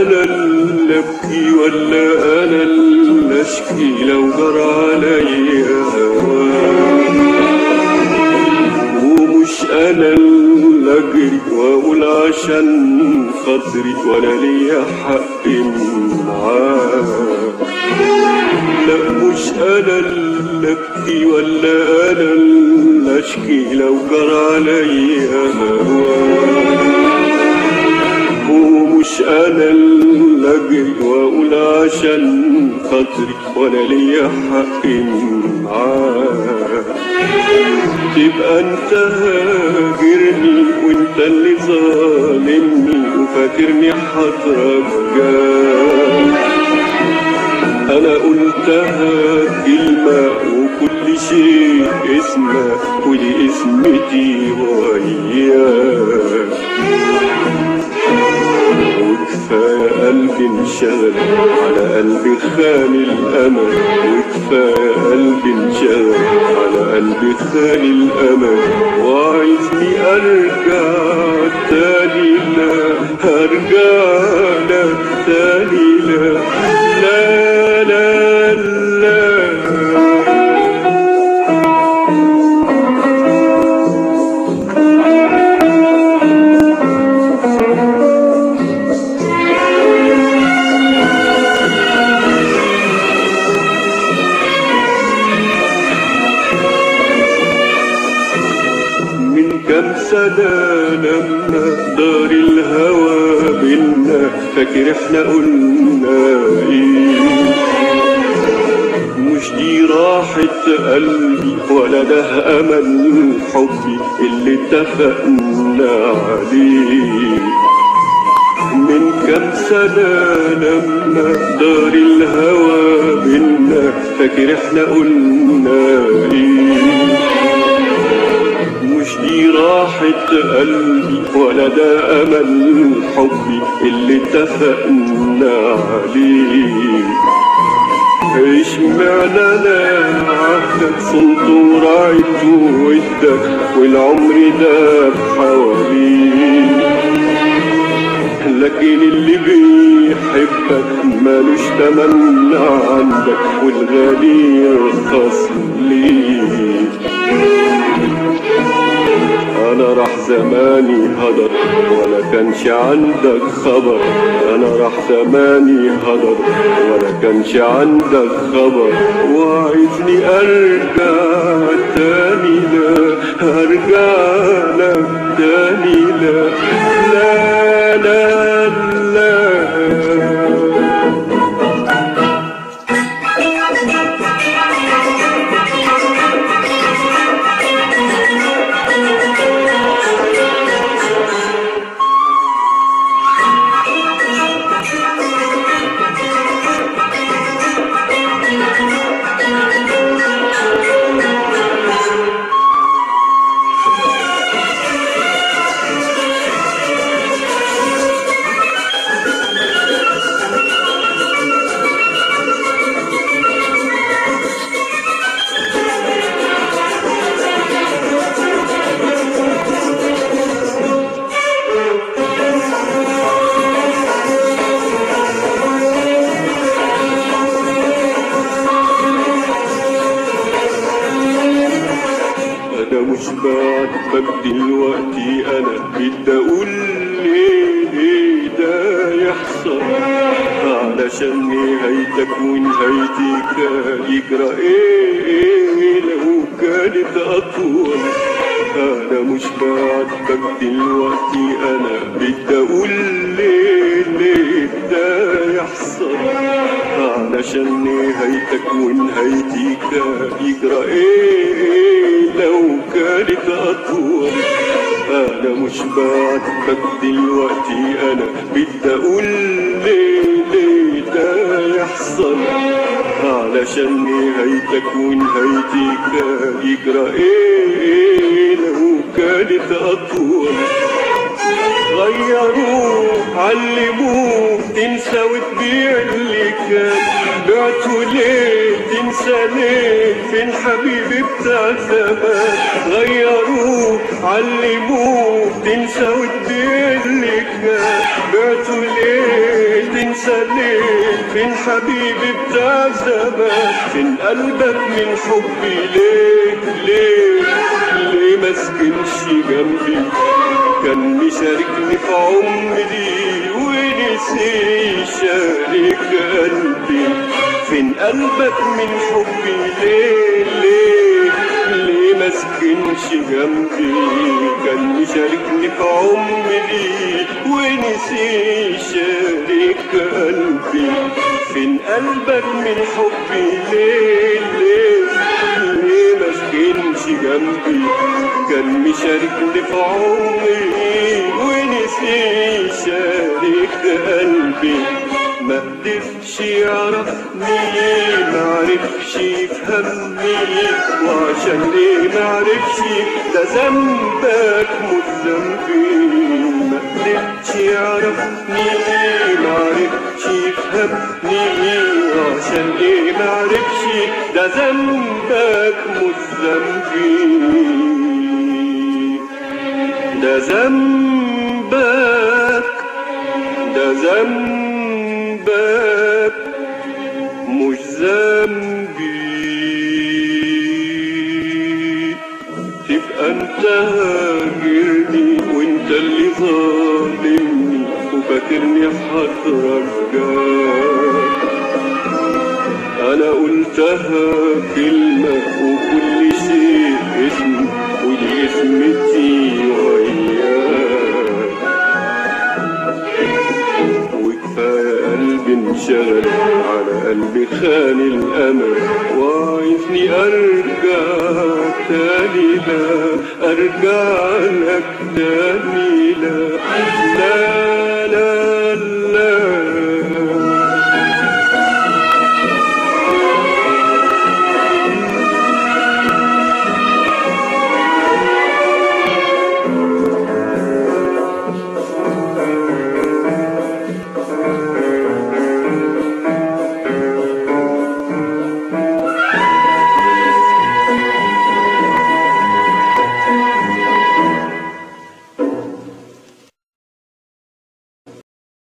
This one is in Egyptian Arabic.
انا اللي ابكي ولا انا اللي اشكي لو جرى عليا هواك ومش انا اللي اجري واقول عشان خاطري ولا ليا حق معاك لا مش انا اللي ابكي ولا انا اللي اشكي لو جرى عليا هواك ومش انا اللي اجري واقول عشان خاطري ولا ليا حق معاك تبقى انت هاجرني وانت اللي ظالمني وفاكرني هترجاك انا قلتها كلمة وكل شيء اسمه ودي اسمتي وياك وكفاية قلبي انشغل على قلبي خان الأمل وكفاية قلبي انشغل على قلبي خان الأمل وعايزني أرجع تاني لا هرجع لك تاني لا لا لا لا من كام سنة لما دار الهوى بينا فاكر احنا قلنا ايه مش دي راحة قلبي ولا ده أمل حبي اللي اتفقنا عليه من كام سنة لما دار الهوى بينا فاكر احنا قلنا ايه مش دي راحة قلبي ولا ده أمل حبي اللي اتفقنا عليه اشمعنى انا عهدك صنت ورعيت ودك والعمر ده حواليك لكن اللي بيحبك مالوش تمن عندك والغالي يرخص ليك انا راح زماني هدر ولا كانش عندك خبر انا راح زماني هدر ولا كانش عندك خبر وعايزني ارجع تاني لا هرجع لك تاني لا لا لا لا انا مش بعاتبك دلوقتي انا بدي اقول ليه ليه ده يحصل علشان نهايتك ونهايتي كان يجرى ايه ايه لو كانت اطول انا مش بعاتبك دلوقتي انا بدي اقول ليه ليه ده يحصل علشان نهايتك ونهايتي كان يجرى ايه لو كانت اطول انا مش بعاتبك دلوقتي انا بدي اقول ليه ليه ده يحصل علشان نهايتك ونهايتي كان يجرى ايه لو كانت اطول غيروه علموه تنسى وتبيع اللي كان بعته ليه تنسى ليه فين حبيبي بتاع زمان غيروه علموه تنسى وتبيع اللي كان بعته ليه فين حبيبي بتاع زمان فين قلبك من حبي ليك ليه ليه ما سكنش جنبي كان مشاركني في عمري ونسي يشارك قلبي فين قلبك من حبي ليه ليه ليه ما سكنش جنبي كان مشاركني في عمري ونسي يشارك قلبي فين قلبك من حبي ليه ليه ليه ما سكنش جنبي كان مشاركني في عمري ونسي يشارك قلبي ما قدرش يعرفني ما عرفش يفهمني وعشان ليه ما عرفش ده ذنبك مش ذنبي ما قدرش يعرفني ما عرفش يفهمني وعشان ليه ما عرفش ده ذنبك مش ذنبي ده ذنبك ده ذنبك مش ذنبي تبقى انت هاجرني وانت اللي ظالمني وفاكرني هترجاك انا قلتها كلمة وكل شيء اسم ودي اسمتي وياك وكفاية قلبي انشغل على قلبي خان الأمل وعايزني أرجع تاني لا أرجع لك تاني لا لا